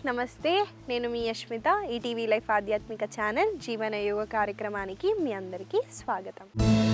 నమస్తే నేను మీ యష్మిత ఈటీవీ లైఫ్ ఆధ్యాత్మిక ఛానల్ జీవన యోగ కార్యక్రమానికి మీ అందరికీ స్వాగతం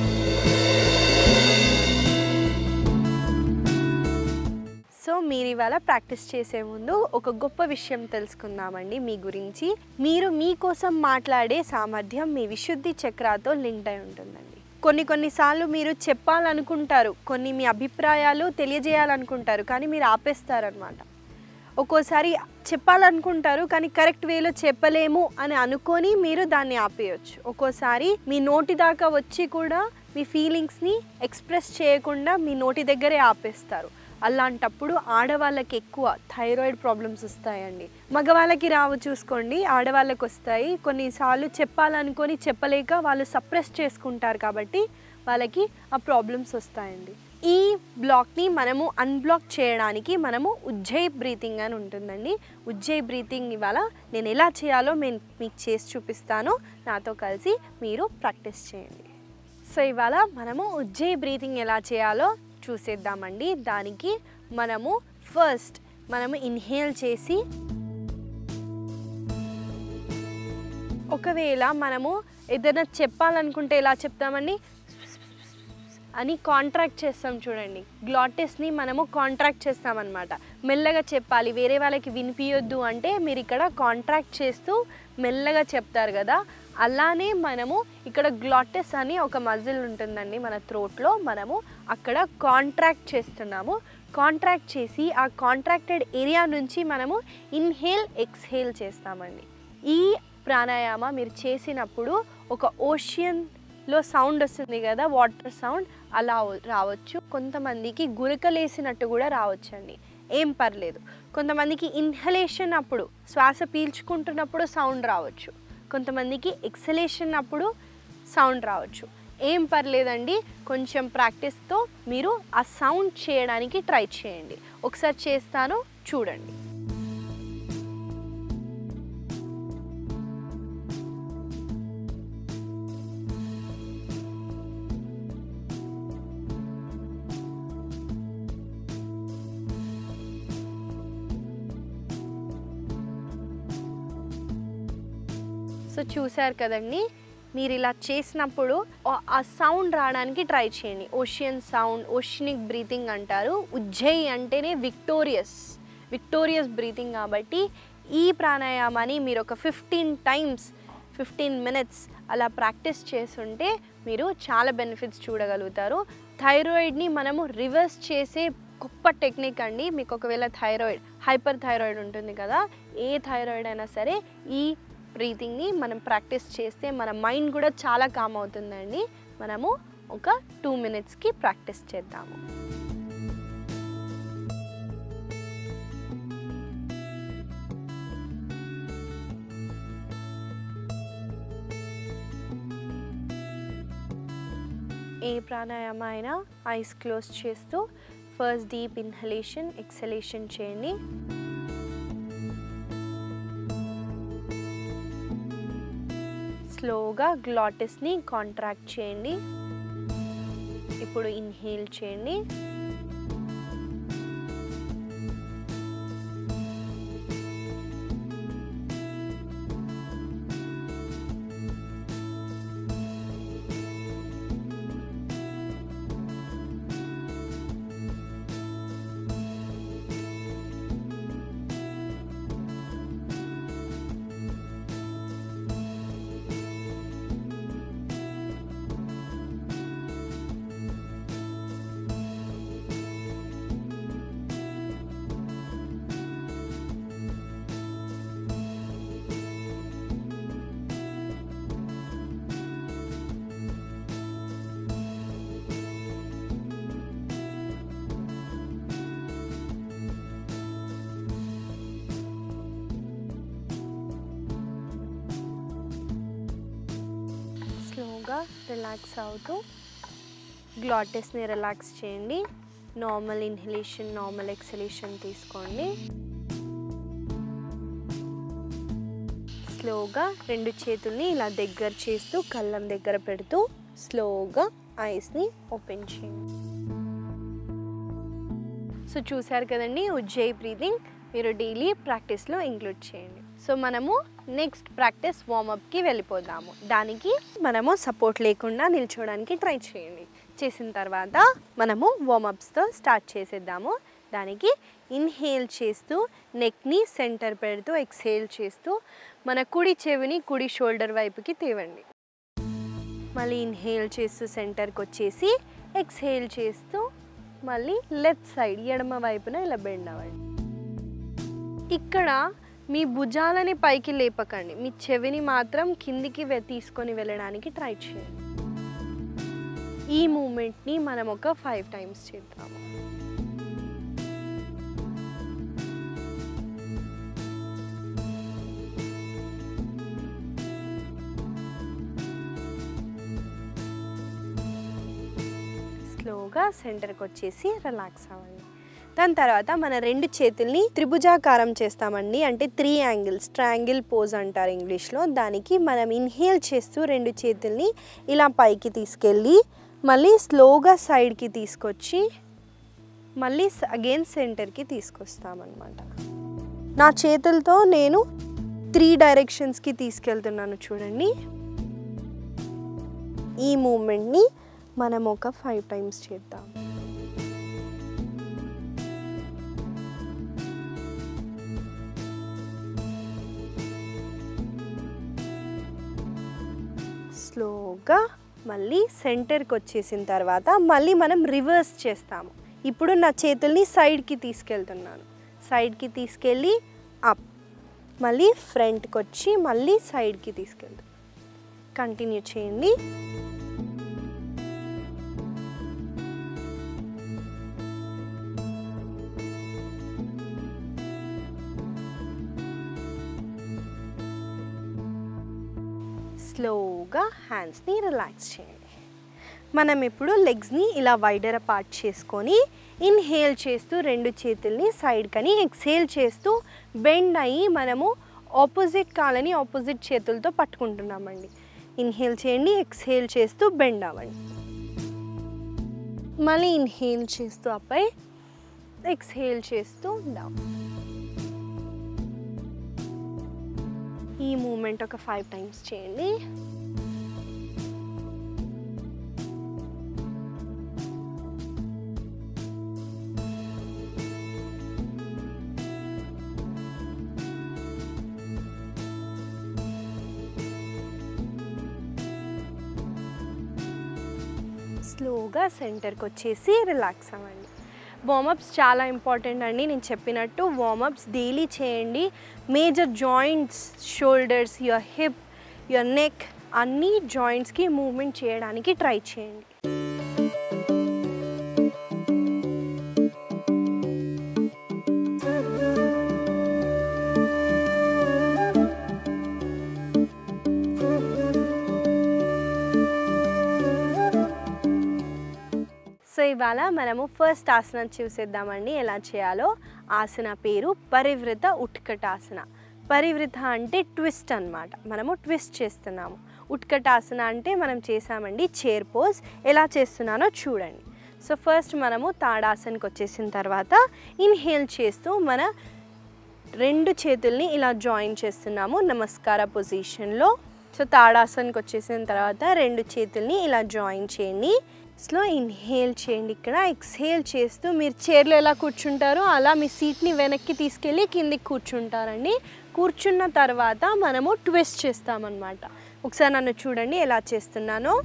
సో మీరు ఇవాళ ప్రాక్టీస్ చేసే ముందు ఒక గొప్ప విషయం తెలుసుకుందామండి మీ గురించి మీరు మీకోసం మాట్లాడే సామర్థ్యం మీ విశుద్ధి చక్రాతో లింక్ అయి ఉంటుందండి కొన్ని కొన్నిసార్లు మీరు చెప్పాలనుకుంటారు కొన్ని మీ అభిప్రాయాలు తెలియజేయాలనుకుంటారు కానీ మీరు ఆపేస్తారనమాట ఒక్కోసారి చెప్పాలనుకుంటారు కానీ కరెక్ట్ వేలో చెప్పలేము అని అనుకొని మీరు దాన్ని ఆపేయచ్చు ఒక్కోసారి మీ నోటి దాకా వచ్చి కూడా మీ ఫీలింగ్స్ని ఎక్స్ప్రెస్ చేయకుండా మీ నోటి దగ్గరే ఆపేస్తారు అలాంటప్పుడు ఆడవాళ్ళకి ఎక్కువ థైరాయిడ్ ప్రాబ్లమ్స్ వస్తాయండి మగవాళ్ళకి రావు చూసుకోండి ఆడవాళ్ళకి వస్తాయి కొన్నిసార్లు చెప్పాలనుకొని చెప్పలేక వాళ్ళు సప్రెస్ చేసుకుంటారు కాబట్టి వాళ్ళకి ఆ ప్రాబ్లమ్స్ వస్తాయండి ఈ బ్లాక్ని మనము అన్బ్లాక్ చేయడానికి మనము ఉజ్జయ్ బ్రీతింగ్ అని ఉంటుందండి ఉజ్జయ్ బ్రీతింగ్ ఇవాళ నేను ఎలా చేయాలో నేను మీకు చేసి చూపిస్తాను నాతో కలిసి మీరు ప్రాక్టీస్ చేయండి సో ఇవాళ మనము ఉజ్జయ్ బ్రీతింగ్ ఎలా చేయాలో చూసేద్దామండి దానికి మనము ఫస్ట్ మనము ఇన్హేల్ చేసి ఒకవేళ మనము ఏదైనా చెప్పాలనుకుంటే ఎలా చెప్తామండి అని కాంట్రాక్ట్ చేస్తాం చూడండి గ్లాటెస్ని మనము కాంట్రాక్ట్ చేస్తామన్నమాట మెల్లగా చెప్పాలి వేరే వాళ్ళకి వినిపించొద్దు అంటే మీరు ఇక్కడ కాంట్రాక్ట్ చేస్తూ మెల్లగా చెప్తారు కదా అలానే మనము ఇక్కడ గ్లాటెస్ అని ఒక మజిల్ ఉంటుందండి మన థ్రోట్లో మనము అక్కడ కాంట్రాక్ట్ చేస్తున్నాము కాంట్రాక్ట్ చేసి ఆ కాంట్రాక్టెడ్ ఏరియా నుంచి మనము ఇన్హేల్ ఎక్స్హేల్ చేస్తామండి ఈ ప్రాణాయామ మీరు చేసినప్పుడు ఒక ఓషియన్ లో సౌండ్ వస్తుంది కదా వాటర్ సౌండ్ అలా వ- రావచ్చు కొంతమందికి గురకలేసినట్టు కూడా రావచ్చండి ఏం పర్లేదు కొంతమందికి ఇన్హలేషన్ అప్పుడు శ్వాస పీల్చుకుంటున్నప్పుడు సౌండ్ రావచ్చు కొంతమందికి ఎక్సలేషన్ అప్పుడు సౌండ్ రావచ్చు ఏం పర్లేదండి కొంచెం ప్రాక్టీస్తో మీరు ఆ సౌండ్ చేయడానికి ట్రై చేయండి ఒకసారి చేస్తాను చూడండి సో చూశారు కదండి మీరు ఇలా చేసినప్పుడు ఆ- ఆ సౌండ్ రావడానికి ట్రై చేయండి ఓషియన్ సౌండ్ ఓషనిక్ బ్రీతింగ్ అంటారు ఉజ్జయ్ అంటేనే విక్టోరియస్ విక్టోరియస్ బ్రీతింగ్ కాబట్టి ఈ ప్రాణాయామాన్ని మీరు ఒక ఫిఫ్టీన్ టైమ్స్ ఫిఫ్టీన్ మినిట్స్ అలా ప్రాక్టీస్ చేస్తుంటే మీరు చాలా బెనిఫిట్స్ చూడగలుగుతారు థైరాయిడ్ని మనము రివర్స్ చేసే గొప్ప టెక్నిక్ అండి మీకు ఒకవేళ థైరాయిడ్ హైపర్ థైరాయిడ్ ఉంటుంది కదా ఏ థైరాయిడ్ అయినా సరే ఈ బ్రీతింగ్ని మనం ప్రాక్టీస్ చేస్తే మన మైండ్ కూడా చాలా కామ్ అవుతుందండి మనము ఒక టూ మినిట్స్కి ప్రాక్టీస్ చేద్దాము ఏ ప్రాణాయామ అయినా ఐస్ క్లోజ్ చేస్తూ ఫస్ట్ డీప్ ఇన్హలేషన్ ఎక్సలేషన్ చేయండి స్లోగా గ్లాటిస్ని కాంట్రాక్ట్ చేయండి ఇప్పుడు ఇన్హేల్ చేయండి స్లోగా రిలాక్స్ అవుతూ గ్లాటెస్ని రిలాక్స్ చేయండి నార్మల్ ఇన్హలేషన్ నార్మల్ ఎక్సలేషన్ తీసుకోండి స్లోగా రెండు చేతుల్ని ఇలా దగ్గర చేస్తూ కళ్ళం దగ్గర పెడుతూ స్లోగా ఐస్ని ఓపెన్ చేయండి సో చూశారు కదండి ఉజ్జయ్ బ్రీదింగ్ మీరు డైలీ ప్రాక్టీస్లో ఇంక్లూడ్ చేయండి సో మనము నెక్స్ట్ ప్రాక్టీస్ వార్మప్కి వెళ్ళిపోదాము దానికి మనము సపోర్ట్ లేకుండా నిల్చోవడానికి ట్రై చేయండి చేసిన తర్వాత మనము వార్మప్స్తో స్టార్ట్ చేసేద్దాము దానికి ఇన్హేల్ చేస్తూ నెక్ని సెంటర్ పెడుతూ ఎక్స్హేల్ చేస్తూ మన కుడి చెవిని కుడి షోల్డర్ వైపుకి తేవండి మళ్ళీ ఇన్హేల్ చేస్తూ సెంటర్కి వచ్చేసి ఎక్స్హేల్ చేస్తూ మళ్ళీ లెఫ్ట్ సైడ్ ఎడమ వైపున ఇలా బెండ్ అవ్వండి ఇక్కడ మీ భుజాలని పైకి లేపకండి మీ చెవిని మాత్రం కిందికి వె- తీసుకొని వెళ్ళడానికి ట్రై చేయండి ఈ మూమెంట్ని మనం ఒక ఫైవ్ టైమ్స్ చేద్దాము స్లోగా సెంటర్కి వచ్చేసి రిలాక్స్ అవ్వండి దాని తర్వాత మన రెండు చేతుల్ని త్రిభుజాకారం చేస్తామండి అంటే త్రీ యాంగిల్స్ ట్రయాంగిల్ పోజ్ అంటారు ఇంగ్లీష్లో దానికి మనం ఇన్హేల్ చేస్తూ రెండు చేతుల్ని ఇలా పైకి తీసుకెళ్ళి మళ్ళీ స్లోగా సైడ్కి తీసుకొచ్చి మళ్ళీ అగైన్ సెంటర్కి తీసుకొస్తామన్నమాట నా చేతులతో నేను త్రీ డైరెక్షన్స్కి తీసుకెళ్తున్నాను చూడండి ఈ మూమెంట్ని మనం ఒక ఫైవ్ టైమ్స్ చేద్దాం స్లోగా మళ్ళీ సెంటర్కి వచ్చేసిన తర్వాత మళ్ళీ మనం రివర్స్ చేస్తాము ఇప్పుడు నా చేతుల్ని సైడ్కి తీసుకెళ్తున్నాను సైడ్కి తీసుకెళ్ళి అప్ మళ్ళీ ఫ్రంట్కి వచ్చి మళ్ళీ సైడ్కి తీసుకెళ్తాం కంటిన్యూ చేయండి స్లోగా హ్యాండ్స్ని రిలాక్స్ చేయండి మనం ఇప్పుడు లెగ్స్ని ఇలా వైడర్ అపార్ట్ చేసుకొని ఇన్హేల్ చేస్తూ రెండు చేతుల్ని సైడ్ కని ఎక్స్హేల్ చేస్తూ బెండ్ అయ్యి మనము ఆపోజిట్ కాలని ఆపోజిట్ చేతులతో పట్టుకుంటున్నామండి ఇన్హేల్ చేయండి ఎక్స్హేల్ చేస్తూ బెండ్ అవ్వండి మళ్ళీ ఇన్హేల్ చేస్తూ అప్పై ఎక్స్హేల్ చేస్తూ డౌన్ ఈ మూమెంట్ ఒక ఫైవ్ టైమ్స్ చేయండి స్లోగా సెంటర్కి వచ్చేసి రిలాక్స్ అవ్వండి వార్మప్స్ చాలా ఇంపార్టెంట్ అండి నేను చెప్పినట్టు వార్మప్స్ డైలీ చేయండి major joints shoulders your hip your neck అన్ని జాయింట్స్కి మూవ్మెంట్ చేయడానికి ట్రై చేయండి సో ఇవాళ మనము ఫస్ట్ ఆసనం చూసేద్దామండి ఎలా చేయాలో ఆసన పేరు పరివృత ఉత్కటాసన పరివృత అంటే ట్విస్ట్ అన్నమాట మనము ట్విస్ట్ చేస్తున్నాము ఉత్కటాసన అంటే మనం చేసామండి చైర్ పోజ్ ఎలా చేస్తున్నానో చూడండి సో ఫస్ట్ మనము తాడాసనకి వచ్చేసిన తర్వాత ఇన్హేల్ చేస్తూ మన రెండు చేతుల్ని ఇలా జాయిన్ చేస్తున్నాము నమస్కార పొజిషన్లో సో తాడాసనకి వచ్చేసిన తర్వాత రెండు చేతుల్ని ఇలా జాయిన్ చేయండి స్లో ఇన్హేల్ చేయండి ఇక్కడ ఎక్స్హేల్ చేస్తూ మీరు చైర్లో ఎలా కూర్చుంటారో అలా మీ సీట్ని వెనక్కి తీసుకెళ్ళి కిందికి కూర్చుంటారండి కూర్చున్న తర్వాత మనము ట్విస్ట్ చేస్తామన్నమాట ఒకసారి నన్ను చూడండి ఎలా చేస్తున్నానో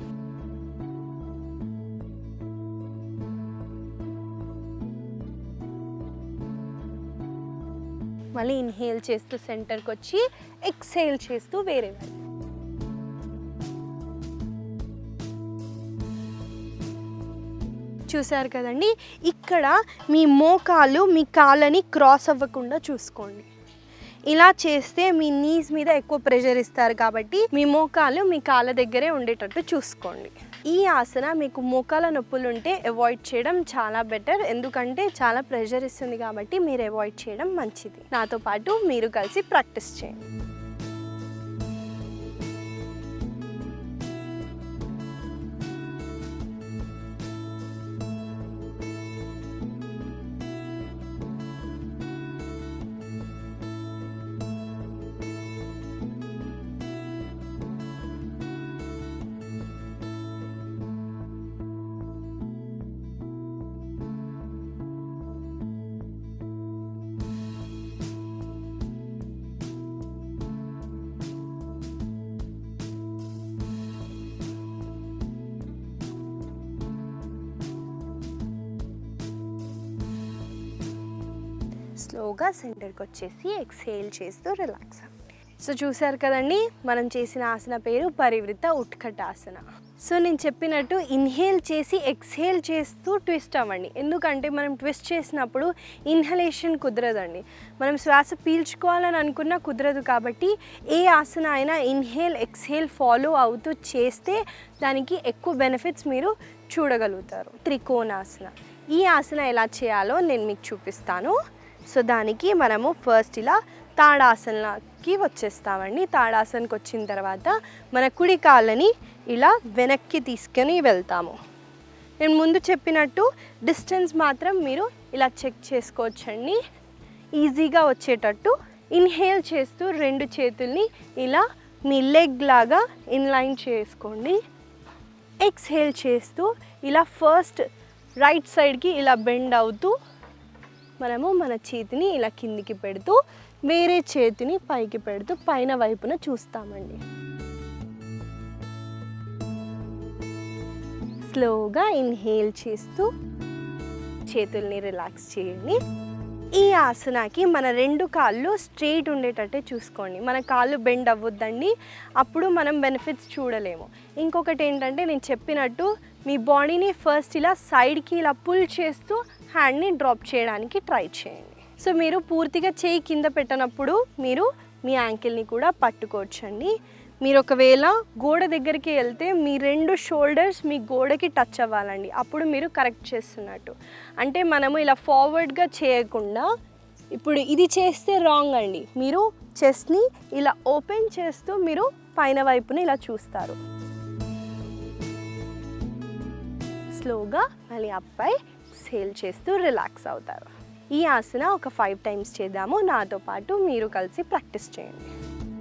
మళ్ళీ ఇన్హేల్ చేస్తూ సెంటర్కి వచ్చి ఎక్స్హేల్ చేస్తూ వేరే వైపు చూశారు కదండి ఇక్కడ మీ మోకాలు మీ కాళ్ళని క్రాస్ అవ్వకుండా చూసుకోండి ఇలా చేస్తే మీ నీస్ మీద ఎక్కువ ప్రెషర్ ఇస్తారు కాబట్టి మీ మోకాలు మీ కాళ్ళ దగ్గరే ఉండేటట్టు చూసుకోండి ఈ ఆసన మీకు మోకాల నొప్పులు ఉంటే అవాయిడ్ చేయడం చాలా బెటర్ ఎందుకంటే చాలా ప్రెషర్ ఇస్తుంది కాబట్టి మీరు అవాయిడ్ చేయడం మంచిది నాతో పాటు మీరు కలిసి ప్రాక్టీస్ చేయండి స్లోగా సెంటర్కి వచ్చేసి ఎక్స్హేల్ చేస్తూ రిలాక్స్ అవ్వండి సో చూసారు కదండి మనం చేసిన ఆసన పేరు పరివృత ఉత్కటాసన సో నేను చెప్పినట్టు ఇన్హేల్ చేసి ఎక్స్హేల్ చేస్తూ ట్విస్ట్ అవ్వండి ఎందుకంటే మనం ట్విస్ట్ చేసినప్పుడు ఇన్హలేషన్ కుదరదండి మనం శ్వాస పీల్చుకోవాలని అనుకున్నా కుదరదు కాబట్టి ఏ ఆసన అయినా ఇన్హేల్ ఎక్స్హేల్ ఫాలో అవుతూ చేస్తే దానికి ఎక్కువ బెనిఫిట్స్ మీరు చూడగలుగుతారు త్రికోణాసన ఈ ఆసన ఎలా చేయాలో నేను మీకు చూపిస్తాను సో దానికి మనము ఫస్ట్ ఇలా తాడాసనకి వచ్చేస్తామండి తాడాసనకి వచ్చిన తర్వాత మన కుడి కాళ్ళని ఇలా వెనక్కి తీసుకొని వెళ్తాము నేను ముందు చెప్పినట్టు డిస్టెన్స్ మాత్రం మీరు ఇలా చెక్ చేసుకోవచ్చండి ఈజీగా వచ్చేటట్టు ఇన్హేల్ చేస్తూ రెండు చేతుల్ని ఇలా మీ లెగ్ లాగా ఇన్లైన్ చేసుకోండి ఎక్స్హేల్ చేస్తూ ఇలా ఫస్ట్ రైట్ సైడ్కి ఇలా బెండ్ అవుతూ మనము మన చేతిని ఇలా కిందికి పెడుతూ వేరే చేతిని పైకి పెడుతూ పైన వైపున చూస్తామండి స్లోగా ఇన్హేల్ చేస్తూ చేతుల్ని రిలాక్స్ చేయండి ఈ ఆసనాకి మన రెండు కాళ్ళు స్ట్రెయిట్ ఉండేటట్టే చూసుకోండి మన కాళ్ళు బెండ్ అవ్వద్దండి అప్పుడు మనం బెనిఫిట్స్ చూడలేము ఇంకొకటి ఏంటంటే నేను చెప్పినట్టు మీ బాడీని ఫస్ట్ ఇలా సైడ్కి ఇలా పుల్ చేస్తూ హ్యాండ్ని డ్రాప్ చేయడానికి ట్రై చేయండి సో మీరు పూర్తిగా చేయి కింద పెట్టనప్పుడు మీరు మీ యాంకిల్ని కూడా పట్టుకోవచ్చండి మీరు ఒకవేళ గోడ దగ్గరికి వెళ్తే మీ రెండు షోల్డర్స్ మీ గోడకి టచ్ అవ్వాలండి అప్పుడు మీరు కరెక్ట్ చేస్తున్నట్టు అంటే మనము ఇలా ఫార్వర్డ్గా చేయకుండా ఇప్పుడు ఇది చేస్తే రాంగ్ అండి మీరు చెస్ట్ని ఇలా ఓపెన్ చేస్తూ మీరు పైన వైపున ఇలా చూస్తారు స్లోగా మళ్ళీ అప్పై సేల్ చేస్తూ రిలాక్స్ అవుతారు ఈ ఆసన ఒక ఫైవ్ టైమ్స్ చేద్దాము నాతో పాటు మీరు కలిసి ప్రాక్టీస్ చేయండి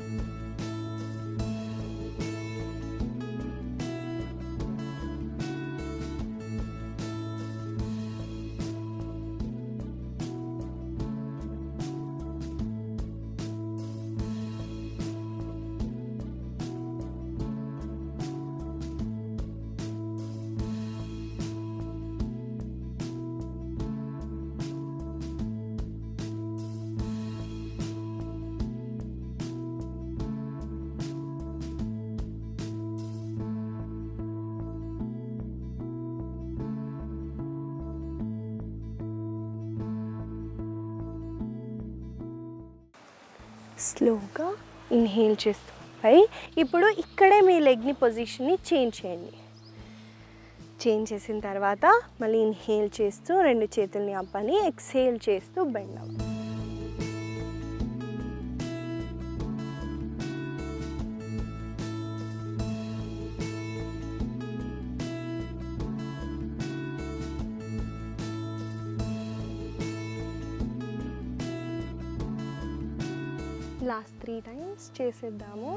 స్లోగా ఇన్హేల్ చేస్తూ పై ఇప్పుడు ఇక్కడే మీ లెగ్ని పొజిషన్ని చేంజ్ చేయండి చేంజ్ చేసిన తర్వాత మళ్ళీ ఇన్హేల్ చేస్తూ రెండు చేతుల్ని అప్పని ఎక్స్హేల్ చేస్తూ బెండ్ అవ్వండి లాస్ట్ త్రీ టైమ్స్ చేసేద్దాము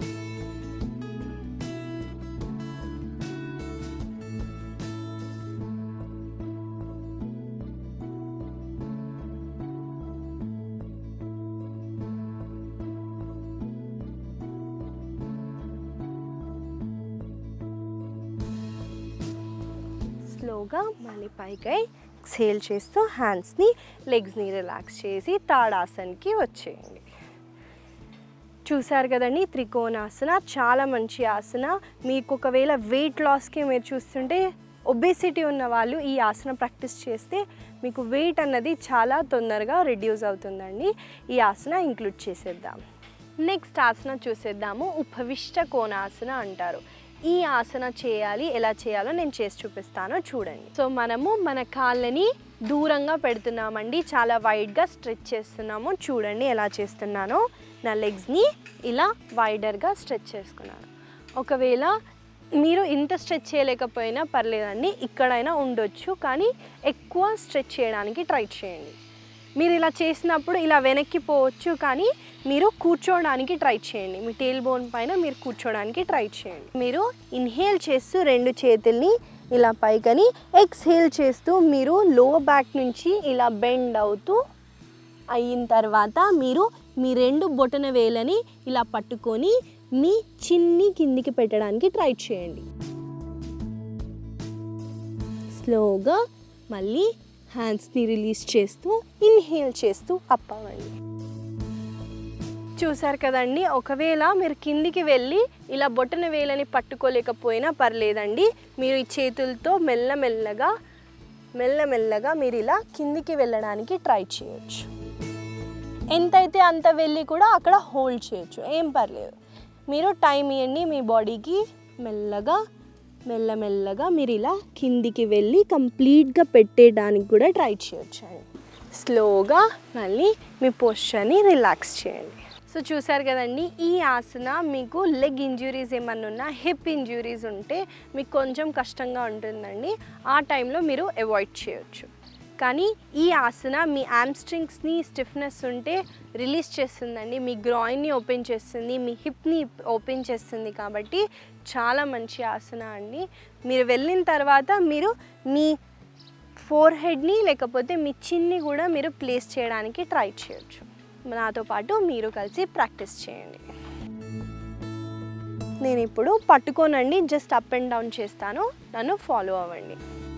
స్లోగా మళ్ళీ పైకై ఎక్సేల్ చేస్తూ హ్యాండ్స్ని లెగ్స్ని రిలాక్స్ చేసి తాడాసన్కి వచ్చేయండి చూశారు కదండి త్రికోణాసన చాలా మంచి ఆసన మీకు ఒకవేళ వెయిట్ లాస్కి మీరు చూస్తుంటే ఒబేసిటీ ఉన్న వాళ్ళు ఈ ఆసన ప్రాక్టీస్ చేస్తే మీకు వెయిట్ అన్నది చాలా తొందరగా రిడ్యూస్ అవుతుందండి ఈ ఆసన ఇంక్లూడ్ చేసేద్దాం నెక్స్ట్ ఆసన చూసేద్దాము ఉపవిష్ట కోణాసన అంటారు ఈ ఆసన చేయాలి ఎలా చేయాలో నేను చేసి చూపిస్తాను చూడండి సో మనము మన కాళ్ళని దూరంగా పెడుతున్నామండి చాలా వైడ్గా స్ట్రెచ్ చేస్తున్నాము చూడండి ఎలా చేస్తున్నానో నా లెగ్స్ని ఇలా వైడర్గా స్ట్రెచ్ చేసుకున్నాను ఒకవేళ మీరు ఇంత స్ట్రెచ్ చేయలేకపోయినా పర్లేదండి ఇక్కడైనా ఉండొచ్చు కానీ ఎక్కువ స్ట్రెచ్ చేయడానికి ట్రై చేయండి మీరు ఇలా చేసినప్పుడు ఇలా వెనక్కి పోవచ్చు కానీ మీరు కూర్చోవడానికి ట్రై చేయండి మీ టేల్ బోన్ పైన మీరు కూర్చోవడానికి ట్రై చేయండి మీరు ఇన్హేల్ చేస్తూ రెండు చేతుల్ని ఇలా పైకని ఎక్స్హేల్ చేస్తూ మీరు లో బ్యాక్ నుంచి ఇలా బెండ్ అవుతూ అయిన తర్వాత మీరు మీ రెండు బొటన వేలని ఇలా పట్టుకొని మీ చిన్ని కిందికి పెట్టడానికి ట్రై చేయండి స్లోగా మళ్ళీ హ్యాండ్స్ని రిలీజ్ చేస్తూ ఇన్హేల్ చేస్తూ అప్ అవ్వండి చూసారు కదండి ఒకవేళ మీరు కిందికి వెళ్ళి ఇలా బొట్టన వేలని పట్టుకోలేకపోయినా పర్లేదండి మీరు ఈ చేతులతో మెల్లమెల్లగా మెల్లమెల్లగా మీరు ఇలా కిందికి వెళ్ళడానికి ట్రై చేయొచ్చు ఎంతైతే అంత వెళ్ళి కూడా అక్కడ హోల్డ్ చేయొచ్చు ఏం పర్లేదు మీరు టైం ఇవ్వండి మీ బాడీకి మెల్లగా మెల్లమెల్లగా మీరు ఇలా కిందికి వెళ్ళి కంప్లీట్గా పెట్టేయడానికి కూడా ట్రై చేయొచ్చు అండి స్లోగా మళ్ళీ మీ పోస్చర్ని రిలాక్స్ చేయండి సో చూసారు కదండి ఈ ఆసన మీకు లెగ్ ఇంజ్యూరీస్ ఏమన్నా ఉన్నా హిప్ ఇంజ్యూరీస్ ఉంటే మీకు కొంచెం కష్టంగా ఉంటుందండి ఆ టైంలో మీరు అవాయిడ్ చేయొచ్చు కానీ ఈ ఆసన మీ ఆమ్స్ట్రింగ్స్ని స్టిఫ్నెస్ ఉంటే రిలీజ్ చేస్తుందండి మీ గ్రాయిన్ని ఓపెన్ చేస్తుంది మీ హిప్ని ఓపెన్ చేస్తుంది కాబట్టి చాలా మంచి ఆసన అండి మీరు వెళ్ళిన తర్వాత మీరు మీ ఫోర్ హెడ్ని లేకపోతే మీ చిన్ని కూడా మీరు ప్లేస్ చేయడానికి ట్రై చేయొచ్చు నాతో పాటు మీరు కలిసి ప్రాక్టీస్ చేయండి నేను ఇప్పుడు పట్టుకోనండి జస్ట్ అప్ అండ్ డౌన్ చేస్తాను నన్ను ఫాలో అవ్వండి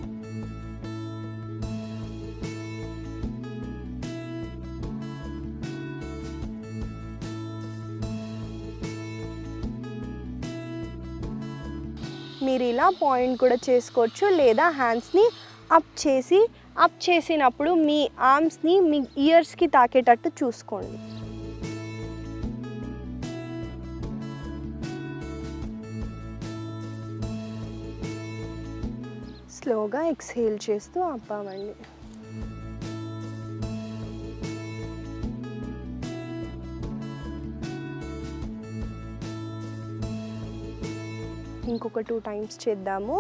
మీరు ఇలా పాయింట్ కూడా చేసుకోవచ్చు లేదా హ్యాండ్స్ని అప్ చేసి అప్ చేసినప్పుడు మీ ఆర్మ్స్ని మీ ఇయర్స్కి తాకేటట్టు చూసుకోండి స్లోగా ఎక్స్హేల్ చేస్తూ అప్ అవ్వండి ఇంకొక టూ టైమ్స్ చేద్దాము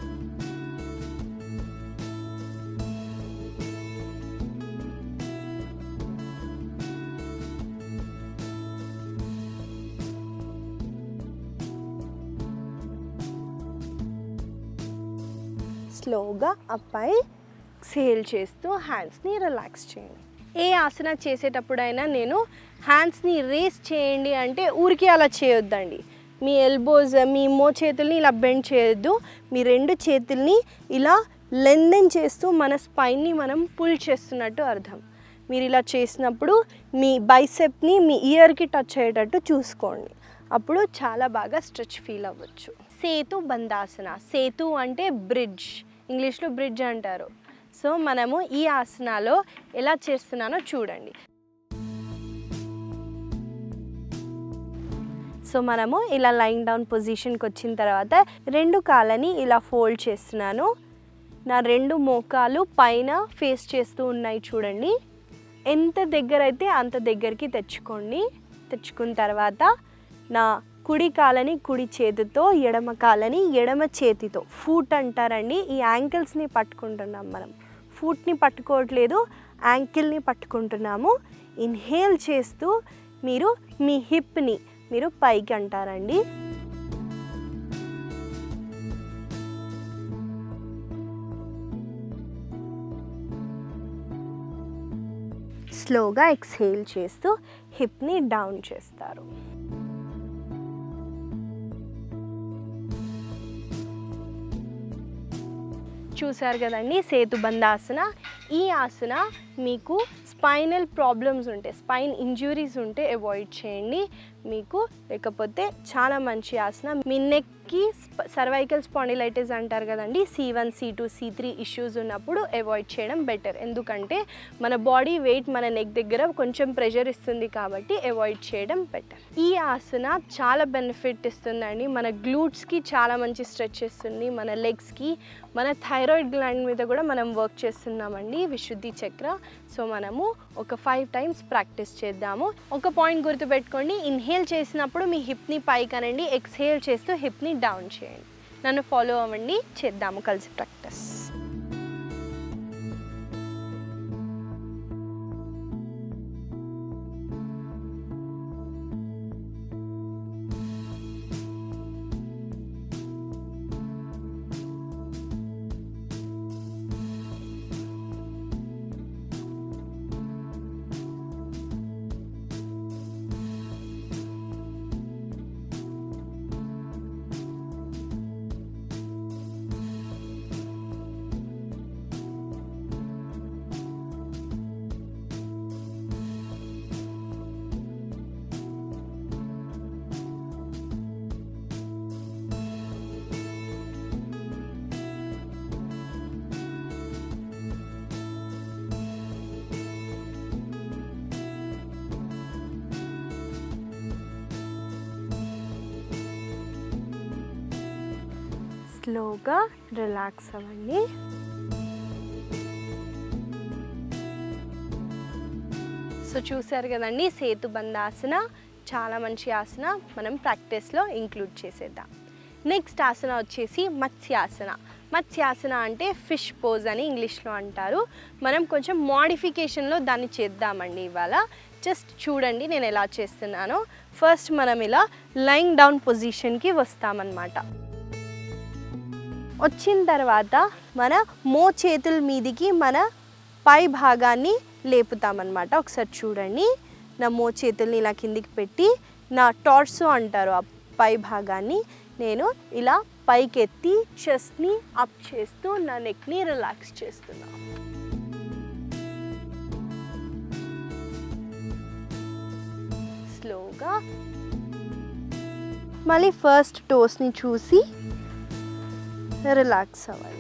స్లోగా అప్పై సేల్ చేస్తూ హ్యాండ్స్ని రిలాక్స్ చేయండి ఏ ఆసన చేసేటప్పుడైనా నేను హ్యాండ్స్ని రేస్ చేయండి అంటే ఊరికే అలా చేయొద్దండి మీ ఎల్బోస్ మీ మో చేతుల్ని ఇలా బెండ్ చేయొద్దు మీ రెండు చేతుల్ని ఇలా లెందెన్ చేస్తూ మన స్పైన్ని మనం పుల్ చేస్తున్నట్టు అర్థం మీరు ఇలా చేసినప్పుడు మీ బైసెప్ని మీ ఇయర్కి టచ్ అయ్యేటట్టు చూసుకోండి అప్పుడు చాలా బాగా స్ట్రెచ్ ఫీల్ అవ్వచ్చు సేతు బందాసన సేతు అంటే బ్రిడ్జ్ ఇంగ్లీష్లో బ్రిడ్జ్ అంటారు సో మనము ఈ ఆసనాలో ఎలా చేస్తున్నానో చూడండి సో మనము ఇలా లైన్ డౌన్ పొజిషన్కి వచ్చిన తర్వాత రెండు కాళ్ళని ఇలా ఫోల్డ్ చేస్తున్నాను నా రెండు మోకాలు పైన ఫేస్ చేస్తూ ఉన్నాయి చూడండి ఎంత దగ్గర అయితే అంత దగ్గరికి తెచ్చుకోండి తెచ్చుకున్న తర్వాత నా కుడి కాలని కుడి చేతితో ఎడమ కాలని ఎడమ చేతితో ఫూట్ అంటారండి ఈ యాంకిల్స్ని పట్టుకుంటున్నాం మనం ఫూట్ని పట్టుకోవట్లేదు యాంకిల్ని పట్టుకుంటున్నాము ఇన్హేల్ చేస్తూ మీరు మీ హిప్ని మీరు పైకి అంటారండి స్లోగా ఎక్స్హేల్ చేస్తూ హిప్ని డౌన్ చేస్తారు చూసారు కదండి సేతుబంధాసన ఈ ఆసన మీకు స్పైనల్ ప్రాబ్లమ్స్ ఉంటే స్పైన్ ఇంజురీస్ ఉంటే అవాయిడ్ చేయండి మీకు లేకపోతే చాలా మంచి ఆసన మీ నెక్కి సర్వైకల్ స్పాండిలైటిస్ అంటారు కదండి C one C two C three issues ఉన్నప్పుడు అవాయిడ్ చేయడం బెటర్ ఎందుకంటే మన బాడీ వెయిట్ మన నెక్ దగ్గర కొంచెం ప్రెషర్ ఇస్తుంది కాబట్టి అవాయిడ్ చేయడం బెటర్ ఈ ఆసన చాలా బెనిఫిట్ ఇస్తుందండి మన గ్లూట్స్కి చాలా మంచి స్ట్రెచ్ ఇస్తుంది మన లెగ్స్కి మన థైరాయిడ్ గ్లాండ్ మీద కూడా మనం వర్క్ చేస్తున్నామండి విశుద్ధి చక్ర సో మనము ఒక ఫైవ్ టైమ్స్ ప్రాక్టీస్ చేద్దాము ఒక పాయింట్ గుర్తుపెట్టుకోండి ఇన్హేల్ చేసినప్పుడు మీ హిప్ని పైకి అనండి ఎక్స్హేల్ చేస్తూ హిప్ని డౌన్ చేయండి నన్ను ఫాలో అవ్వండి చేద్దాము కలిసి ప్రాక్టీస్ స్లోగా రిలాక్స్ అవ్వండి సో చూసారు కదండి సేతుబంధాసన చాలా మంచి ఆసన మనం ప్రాక్టీస్లో ఇంక్లూడ్ చేసేద్దాం నెక్స్ట్ ఆసన వచ్చేసి మత్స్యాసన మత్స్యాసన అంటే ఫిష్ పోజ్ అని ఇంగ్లీష్లో అంటారు మనం కొంచెం మోడిఫికేషన్లో దాన్ని చేద్దామండి ఇవాళ జస్ట్ చూడండి నేను ఎలా చేస్తున్నానో ఫస్ట్ మనం ఇలా లైన్ డౌన్ పొజిషన్కి వస్తామన్నమాట వచ్చిన తర్వాత మన మో చేతుల మీదికి మన పై భాగాన్ని లేపుతామన్నమాట ఒకసారి చూడండి నా మో చేతుల్ని ఇలా కిందికి పెట్టి నా టార్సో అంటారు ఆ పై భాగాన్ని నేను ఇలా పైకెత్తి చెస్ట్ని అప్ చేస్తూ నా నెక్ని రిలాక్స్ చేస్తున్నా స్లోగా మళ్ళీ ఫస్ట్ టోస్ని చూసి రిలాక్స్ అవ్వండి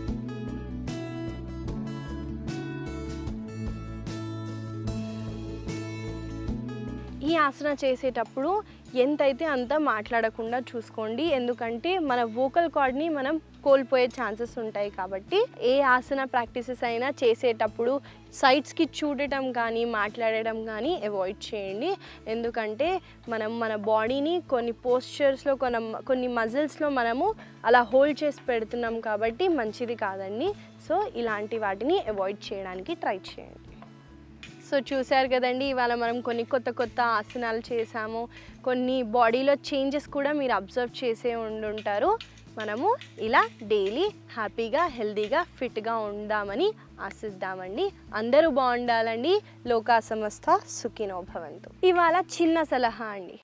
ఈ ఆసన చేసేటప్పుడు ఎంతైతే అంత మాట్లాడకుండా చూసుకోండి ఎందుకంటే మన వోకల్ కార్డ్ని మనం కోల్పోయే ఛాన్సెస్ ఉంటాయి కాబట్టి ఏ ఆసన ప్రాక్టీసెస్ అయినా చేసేటప్పుడు సైడ్స్కి చూడటం కానీ మాట్లాడడం కానీ అవాయిడ్ చేయండి ఎందుకంటే మనం మన బాడీని కొన్ని పోస్చర్స్లో కొన్ని కొన్ని మజిల్స్లో మనము అలా హోల్డ్ చేసి పెడుతున్నాం కాబట్టి మంచిది కాదండి సో ఇలాంటి వాటిని అవాయిడ్ చేయడానికి ట్రై చేయండి సో చూశారు కదండి ఇవాళ మనం కొన్ని కొత్త కొత్త ఆసనాలు చేసాము కొన్ని బాడీలో చేంజెస్ కూడా మీరు అబ్జర్వ్ చేసే ఉండుంటారు మనము ఇలా డైలీ హ్యాపీగా హెల్తీగా ఫిట్గా ఉందామని ఆశిద్దామండి అందరూ బాగుండాలండి లోకా సమస్త సుఖినో భవంతు ఇవాళ చిన్న సలహా అండి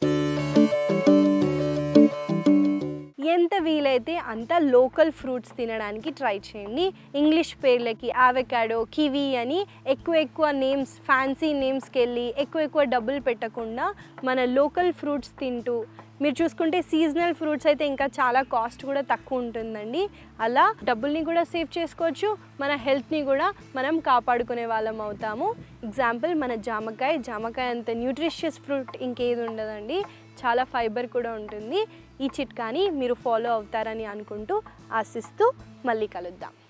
ఎంత వీలైతే అంత లోకల్ ఫ్రూట్స్ తినడానికి ట్రై చేయండి ఇంగ్లీష్ పేర్లకి ఆవకాడో కివీ అని ఎక్కువ ఎక్కువ నేమ్స్ ఫ్యాన్సీ నేమ్స్కి వెళ్ళి ఎక్కువ ఎక్కువ డబ్బులు పెట్టకుండా మన లోకల్ ఫ్రూట్స్ తింటూ మీరు చూసుకుంటే సీజనల్ ఫ్రూట్స్ అయితే ఇంకా చాలా కాస్ట్ కూడా తక్కువ ఉంటుందండి అలా డబ్బుల్ని కూడా సేవ్ చేసుకోవచ్చు మన హెల్త్ని కూడా మనం కాపాడుకునే వాళ్ళం అవుతాము ఎగ్జాంపుల్ మన జామకాయ జామకాయ అంత న్యూట్రిషియస్ ఫ్రూట్ ఇంకేది ఉండదండి చాలా ఫైబర్ కూడా ఉంటుంది ఈ చిట్కాని మీరు ఫాలో అవుతారని అనుకుంటూ ఆశిస్తూ మళ్ళీ కలుద్దాం